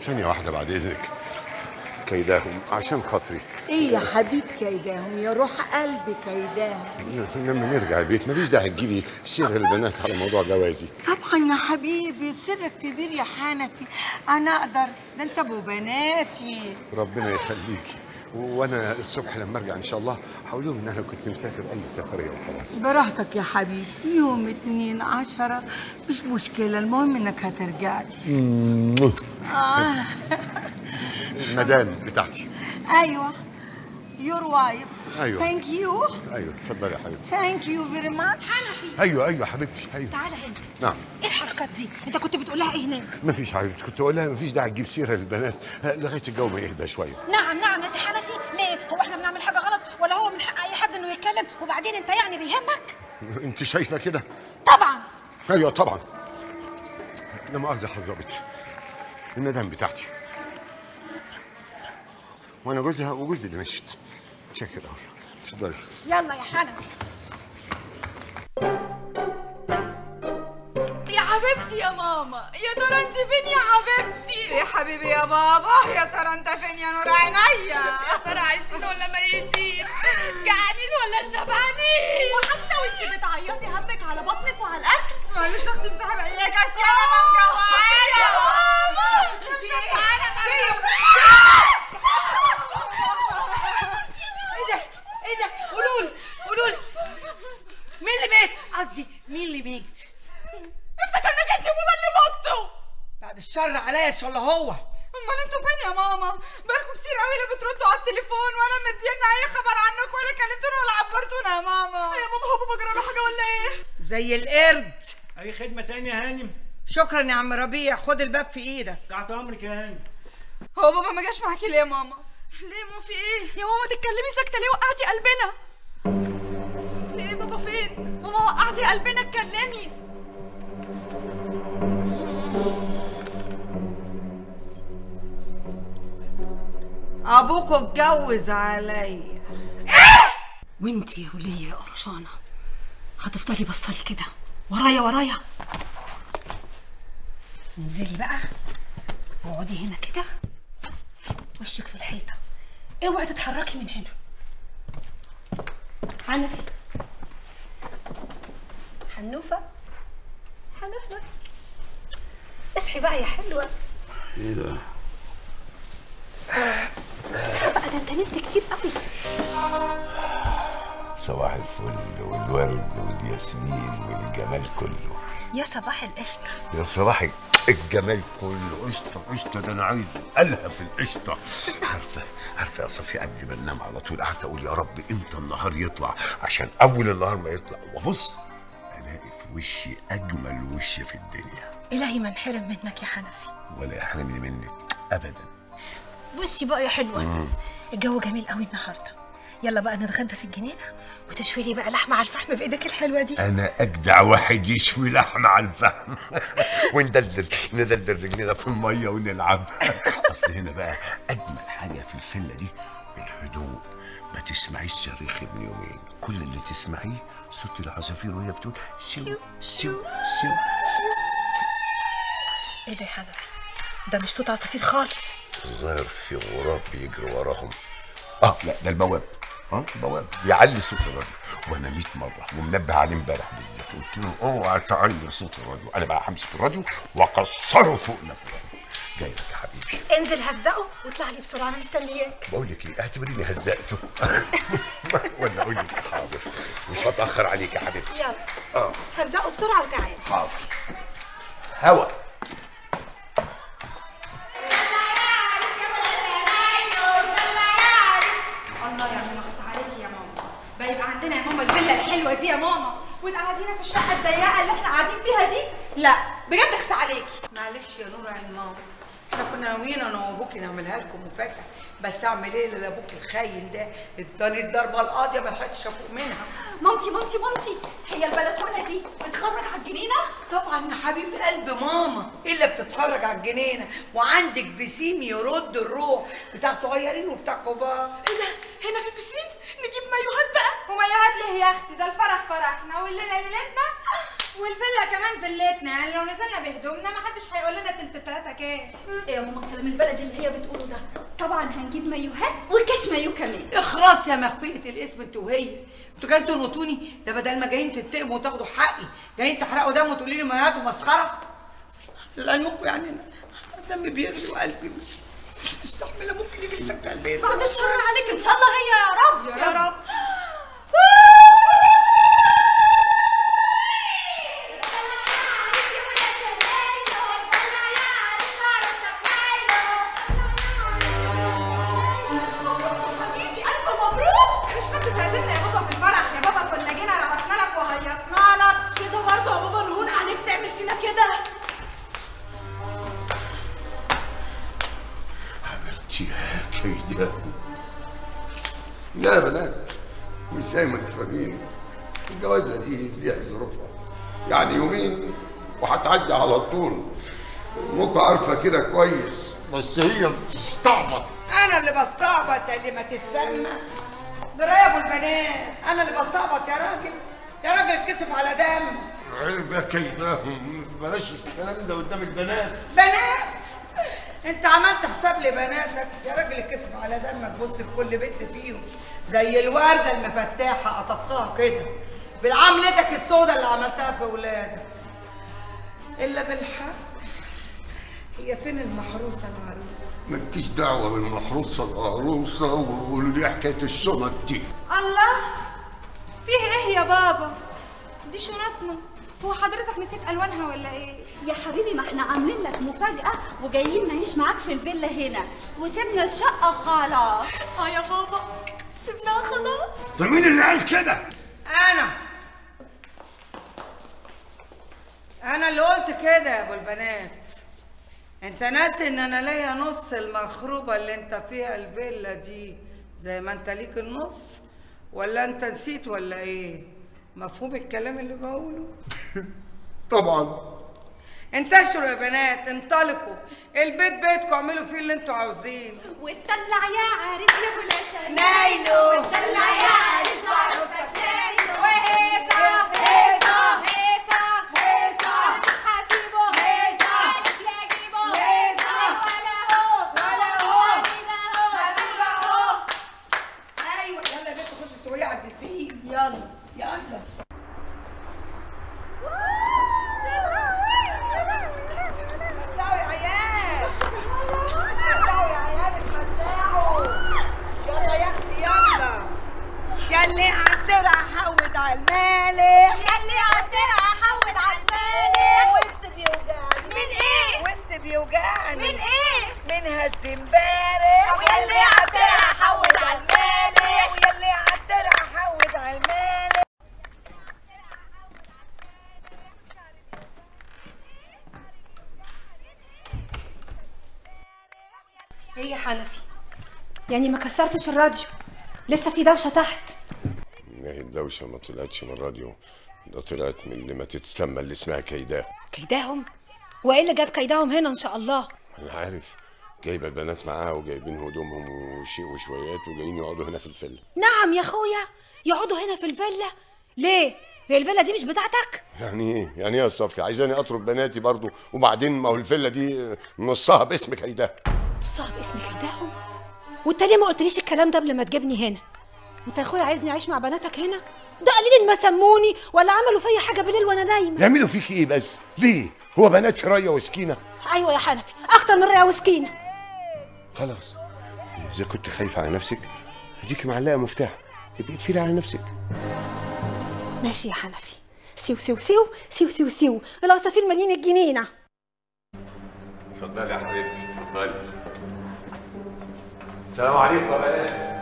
ثانية واحدة بعد إذنك كيداهم عشان خاطري ايه يا حبيب كيداهم يا روح قلبي كيداهم لما نرجع البيت مفيش داعي تجيبي سير البنات على موضوع جوازي طبعا يا حبيبي سرك كبير يا حنفي انا اقدر ده انت ابو بناتي ربنا يخليكي وانا الصبح لما ارجع ان شاء الله هقول لهم ان انا كنت مسافر اي سفريه وخلاص براحتك يا حبيبي يوم اتنين عشرة مش مشكلة المهم انك هترجعلي آه. المدام بتاعتي ايوه يور وايف أيوة. ثانك يو ايوه اتفضلي يا حبيبتي ثانك يو فيري ماتش ايوه ايوه حبيبتي ايوه تعالى هنا نعم ايه الحركات دي انت كنت بتقول لها ايه هناك مفيش حبيبتي كنت اقول لها مفيش داعي تجيب سيره للبنات لغايه الجو ما يهدى شويه نعم نعم يا سي حنفي ليه هو احنا بنعمل حاجه غلط ولا هو من حق اي حد انه يتكلم وبعدين انت يعني بيهمك انت شايفه كده طبعا ايوه طبعا لا مؤاخذه يا حظابت الندم بتاعتي وانا جوزها وجوزي اللي مشيت شاكر قوي اتفضلي يلا يا حنفي يا حبيبتي يا ماما يا ترى انت فين يا حبيبتي يا حبيبي يا بابا يا ترى انت فين يا نور عينيا يا ترى عايشين ولا ميتين جعانين ولا شبعانين وحتى وانت بتعيطي همك على بطنك وعلى الاكل معلش اختي مسحب عينيك بس انا من جوايا يا ماما مش شبعانه ايه ده ايه ده قولوا لي قولوا لي مين اللي مات قصدي مين اللي مات افتكرنك انت هما اللي متوا بعد الشر عليا ان شاء الله هو امال انتوا فين يا ماما بالكم كتير قوي لا بتردوا على التليفون ولا مدينا اي خبر عنك ولا كلمتونا ولا عبرتونا يا ماما يا ماما هو بابا جرى له حاجه ولا ايه زي القرد اي خدمه تانية يا هانم شكرا يا عم ربيع خد الباب في ايدك تحت امرك يا هانم هو بابا ما جاش معاكي ليه يا ماما ليه مو في ايه يا ماما تتكلمي ساكته ليه وقعتي قلبنا في ايه بابا فين ماما وقعتي قلبنا اتكلمي ابوكوا اتجوز عليا وانت يا وليه يا قرشانه هتفضلي بصلي كده ورايا ورايا انزلي بقى واقعدي هنا كده وشك في الحيطه اوعي تتحركي من هنا حنفي حنوفه حنفه اصحي بقى يا حلوه ايه ده بقى ده انت نمت كتير قوي صباح الفل والورد والياسمين والجمال كله يا صباح القشطه يا صباح الجمال كله قشطه قشطه ده انا عايز الهى في القشطه عارفه عارفه يا صفي قبل ما انام على طول قعدت اقول يا رب امتى النهار يطلع عشان اول النهار ما يطلع وابص الاقي في وشي اجمل وش في الدنيا الهي ما انحرم منك يا حنفي ولا يحرمني منك ابدا بصي بقى يا حلوه الجو جميل قوي النهارده يلا بقى نتغدى في الجنينه وتشوي لي بقى لحمه على الفحم بايدك الحلوه دي انا اجدع واحد يشوي لحمه على الفحم وندلدل ندلدل رجلينا في الميه ونلعب اصل هنا بقى اجمل حاجه في الفيلا دي الهدوء ما تسمعيش صريخ ابن يومين كل اللي تسمعيه صوت العصافير وهي بتقول سيو سيو سيو ايه ده يا حنفي ده مش صوت عصافير خالص الظاهر في غراب بيجري وراهم اه لا ده البواب اه البواب بيعلي صوت الراديو وانا 100 مره ومنبه عليه امبارح بالذات قلت له اوعى تعلي صوت الراديو انا بقى همسك الراديو واكسره فوق نفسه جاي لك يا حبيبي انزل هزقه واطلع لي بسرعه انا مستنياك بقول لك ايه اعتبريني هزقته ولا اقول لك حاضر مش هتاخر عليك يا حبيبتي يلا اه هزقه بسرعه وتعالى حاضر هوا الله يا ماما اخص عليكي يا ماما بقى يبقى عندنا يا ماما الفيلا الحلوه دي يا ماما وتقعدينا في الشقه الضيقه اللي احنا قاعدين فيها دي لا بجد اخص عليكي معلش يا نور عين ماما احنا كنا ناويين انا وابوكي نعملها لكم مفاجاه بس اعمل ايه اللي ابوك الخاين ده اداني الضربه القاضيه ما لحقتش افوق منها مامتي مامتي مامتي هي البلكونه دي بتخرج على الجنينه طبعا يا حبيب قلب ماما الا بتتفرج على الجنينه وعندك بسيم يرد الروح بتاع صغيرين وبتاع كبار ايه ده هنا في البسين نجيب مايوهات بقى ومايوهات ليه يا اختي ده الفرح فرحنا والليله ليلتنا والفيلا كمان فيلتنا يعني لو نزلنا بهدومنا ما حدش هيقول لنا تلت التلاته كام ايه يا ماما الكلام البلدي اللي هي بتقوله ده طبعا هنجيب مايوهات وكاش مايو كمان اخرس يا مخفية الاسم انت وهي انتوا جايين تنطوني ده بدل ما جايين تنتقموا وتاخدوا حقي جايين تحرقوا دم وتقولي لي مهات ومسخره لعلمكم يعني انا دمي بيغلي وقلبي مش مش مستحمله ممكن يجي لي سكته قلبيه بعد الشر عليك ان شاء الله هي يا رب يا رب الف مبروك مش كنت تعزمنا يا بابا في الفرح يا بابا كنا جينا رقصنا لك وهيصنا لك كده برضه يا بابا نهون عليك تعمل فينا كده عملتيها كده لا يا بنات مش زي ما انتوا فاهمين الجوازه دي ليها ظروفها يعني يومين وهتعدي على طول امكم عارفه كده كويس بس هي بتستعبط انا اللي بستعبط يا اللي ما تسمى ده يا ابو البنات انا اللي بستعبط يا راجل يا راجل كسف على دم عيب يا كده بلاش الكلام ده قدام البنات بنات انت عملت حساب لبناتك يا راجل الكسف على دمك بص لكل بنت فيهم زي الورده المفتاحه قطفتها كده بالعملتك السوداء اللي عملتها في ولادك الا بالحق هي فين المحروسه العروسه مالكيش دعوه بالمحروسه العروسه وقولوا لي حكايه الشنط دي الله فيه ايه يا بابا دي شنطنا هو حضرتك نسيت الوانها ولا ايه يا حبيبي ما احنا عاملين لك مفاجأة وجايين نعيش معاك في الفيلا هنا وسيبنا الشقة خلاص اه يا بابا سيبناها خلاص طب مين اللي قال كده؟ انا انا اللي قلت كده يا ابو البنات انت ناسي ان انا ليا نص المخروبه اللي انت فيها الفيلا دي زي ما انت ليك النص ولا انت نسيت ولا ايه مفهوم الكلام اللي بقوله طبعا انتشروا يا بنات انطلقوا البيت بيتكم اعملوا فيه اللي انتوا عاوزينه واتدلع يا عريس يا ابو الاسد نايلو دلع يا عريس وعروسك نايلو وهيصة هيصة هيصة هيصة هسيبه هيصة لا اجيبه هيصة ولا هو ولا هو حبيب اهو حبيب اهو ايوه يلا يا بنت خدي توقعي على البسين يلا يلا اتمتعوا يا عيال اتمتعوا يا عيال اتمتعوا يلا يا اختي يلا يلي عالدرع حود على المالح يلي عالدرع حود على المالح وسط بيوجعني من ايه؟ وسط بيوجعني من ايه؟ من هز امبارح ويلي عالدرع حود على المالح ويلي عالدرع حود على المالح ايه يا حنفي يعني ما كسرتش الراديو لسه في دوشه تحت ما هي الدوشه ما طلعتش من الراديو ده طلعت من اللي ما تتسمى اللي اسمها كيداه كيداهم وايه اللي جاب كيداهم هنا ان شاء الله انا عارف جايبه البنات معاها وجايبين هدومهم وشيء وشويات وجايين يقعدوا هنا في الفيلا نعم يا اخويا يقعدوا هنا في الفيلا ليه هي الفيلا دي مش بتاعتك يعني ايه يعني ايه يا صفي عايزاني اترك بناتي برضو وبعدين ما هو الفيلا دي نصها باسم كيداه نصها باسم كيداهم وانت ليه ما قلتليش الكلام ده قبل ما تجيبني هنا انت يا اخويا عايزني اعيش مع بناتك هنا ده قليل ما سموني ولا عملوا فيا حاجه بالليل وانا نايمه يعملوا فيك ايه بس ليه هو بنات شرايه وسكينه ايوه يا حنفي اكتر من رئه وسكينه خلاص اذا كنت خايف على نفسك هديك معلقه مفتاح يبقى اقفلي على نفسك ماشي يا حنفي سيو سيو سيو سيو سيو سيو العصافير مالين الجنينه اتفضلي يا حبيبتي اتفضلي السلام عليكم يا بنات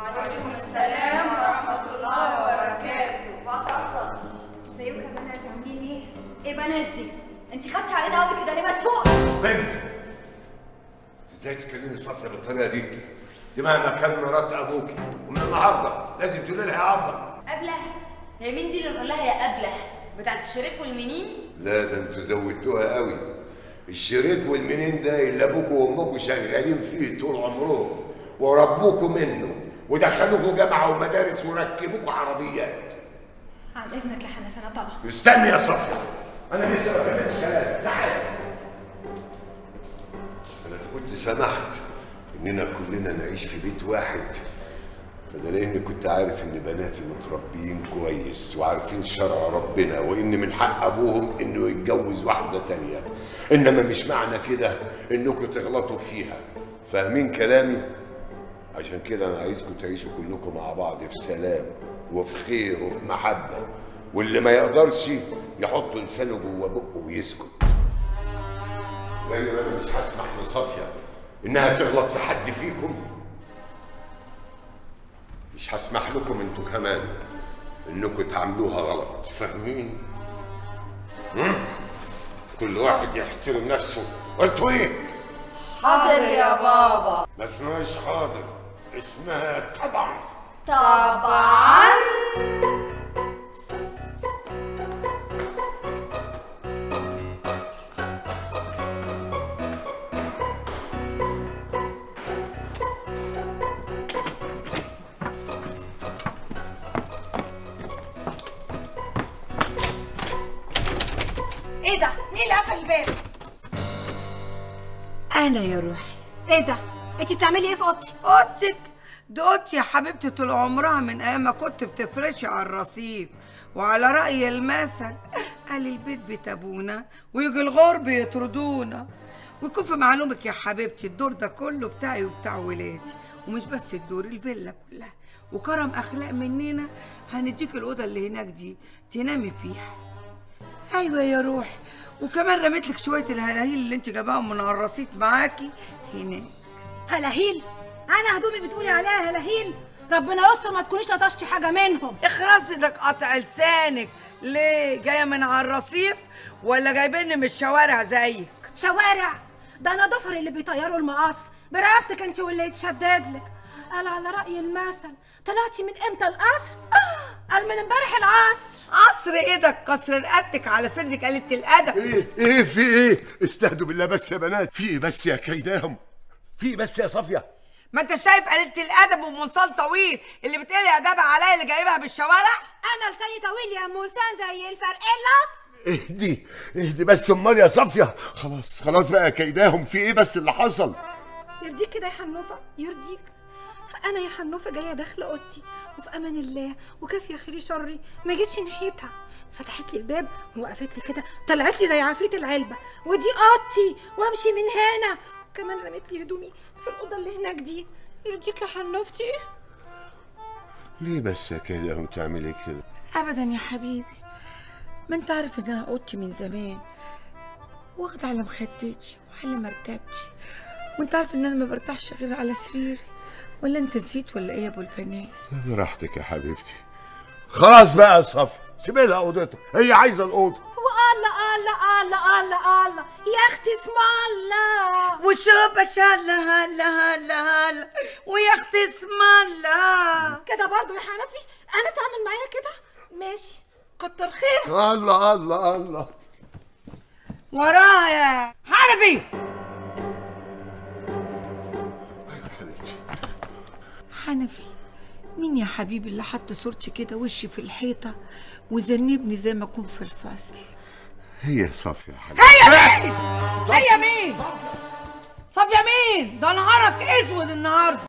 ازيكم يا بنات عاملين ايه؟ ايه بنات دي؟ انت خدتي علينا قوي كده ليه ما تفوق؟ بنت ازاي تكلمي صفية بالطريقه دي دي مهما كان مرات ابوك ومن النهارده لازم تقولي لها يا ابله قبله هي مين دي اللي نقول لها يا قبله بتاعت الشريك والمنين لا ده انتوا زودتوها قوي الشريك والمنين ده اللي ابوكوا وامكوا شغالين فيه طول عمرهم وربوكوا منه ودخلوكوا جامعه ومدارس وركبوكوا عربيات عن اذنك يا حنفي انا طالعه استني يا صفية انا لسه ما كملتش كلام تعال انا اذا كنت سمحت اننا كلنا نعيش في بيت واحد فده لاني كنت عارف ان بناتي متربيين كويس وعارفين شرع ربنا وان من حق ابوهم انه يتجوز واحده تانية انما مش معنى كده انكم تغلطوا فيها فاهمين كلامي عشان كده انا عايزكم تعيشوا كلكم مع بعض في سلام وفي خير وفي محبه واللي ما يقدرش يحط لسانه جوه بقه ويسكت غير انا مش هسمح لصافيه انها تغلط في حد فيكم مش هسمح لكم انتوا كمان انكم تعملوها غلط فاهمين هم؟ كل واحد يحترم نفسه قلتوا ايه حاضر يا بابا ما اسمهاش حاضر اسمها طبعا طبعا ايه ده مين اللي قفل الباب انا يا روحي ايه ده انت بتعملي ايه في اوضتي اوضتك دي اوضتي يا حبيبتي طول عمرها من ايام ما كنت بتفرشي على الرصيف وعلى رأي المثل قال البيت بيت ابونا ويجي الغرب يطردونا ويكون في معلومك يا حبيبتي الدور ده كله بتاعي وبتاع ولادي ومش بس الدور الفيلا كلها وكرم اخلاق مننا هنديك الاوضه اللي هناك دي تنامي فيها ايوه يا روحي وكمان رميت لك شويه الهلاهيل اللي انت جايباهم من على الرصيف معاكي هناك هلاهيل انا هدومي بتقولي عليها هلاهيل ربنا يستر ما تكونيش لطشتي حاجه منهم اخرسي ده قطع لسانك ليه جايه من على الرصيف ولا جايبيني من الشوارع زيك شوارع ده انا ضفر اللي بيطيروا المقص برقبتك انت واللي يتشدد لك قال على راي المثل طلعتي من امتى القصر آه، قال من امبارح العصر عصر ايدك كسر رقبتك على صدرك قلة الادب ايه ايه في ايه استهدوا بالله بس يا بنات في ايه بس يا كيداهم في إيه بس يا صافيه ما انت شايف قلة الادب ومنصال طويل اللي بتقلي ادبها عليا اللي جايبها بالشوارع انا لساني طويل يا ام لسان زي الفرقله اهدي اهدي بس امال يا صافيه خلاص خلاص بقى كيداهم في ايه بس اللي حصل يرضيك كده يا حنوفه يرضيك انا يا حنوفه جايه داخله اوضتي وفي امان الله وكافيه خيري شري ما جيتش ناحيتها فتحت لي الباب ووقفت لي كده طلعت لي زي عفريت العلبه ودي اوضتي وامشي من هنا كمان رميت لي هدومي في الاوضه اللي هناك دي يرضيك يا حنوفتي ليه بس يا كيداهم تعملي كده ابدا يا حبيبي ما انت عارف ان انا اوضتي من زمان واخده على مخدتي وعلى مرتبتي وانت عارف ان انا ما برتاحش غير على سريري ولا انت نسيت ولا ايه يا ابو البنات براحتك يا حبيبتي خلاص بقى يا صافيه سيبي لها اوضتها هي عايزه الاوضه والله الله الله الله الله يا اختي اسم الله وشوف هلا هلا هلا هلا ويا اختي اسم الله كده برضو يا حنفي انا تعمل معايا كده ماشي كتر خير الله الله الله وراها يا حنفي حبيبتي حنفي مين يا حبيبي اللي حط صورتي كده وشي في الحيطة وذنبني زي ما أكون في الفصل هي صافيه يا حبيبتي هي مين؟ هي مين؟ صافية مين؟ ده نهارك اسود النهارده